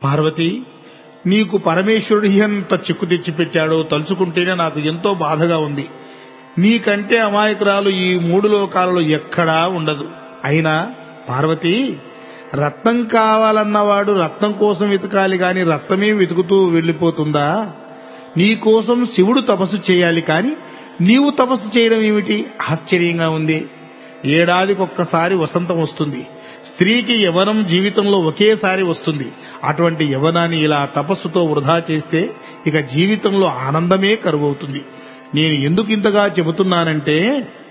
పార్వతి నీకు పరమేశ్వరుడు ఎంత చిక్కు తెచ్చిపెట్టాడో తలుచుకుంటేనే నాకు ఎంతో బాధగా ఉంది నీకంటే అమాయకురాలు ఈ మూడు లోకాలలో ఎక్కడా ఉండదు అయినా పార్వతి రత్నం కావాలన్నవాడు రత్నం కోసం వెతకాలి గాని రత్నమే వెతుకుతూ వెళ్లిపోతుందా నీ కోసం శివుడు తపస్సు చేయాలి కాని నీవు తపస్సు చేయడం ఏమిటి ఆశ్చర్యంగా ఉంది ఏడాదికొక్కసారి వసంతం వస్తుంది స్త్రీకి యవనం జీవితంలో ఒకేసారి వస్తుంది అటువంటి యవనాన్ని ఇలా తపస్సుతో వృధా చేస్తే ఇక జీవితంలో ఆనందమే కరువవుతుంది నేను ఎందుకు ఇంతగా చెబుతున్నానంటే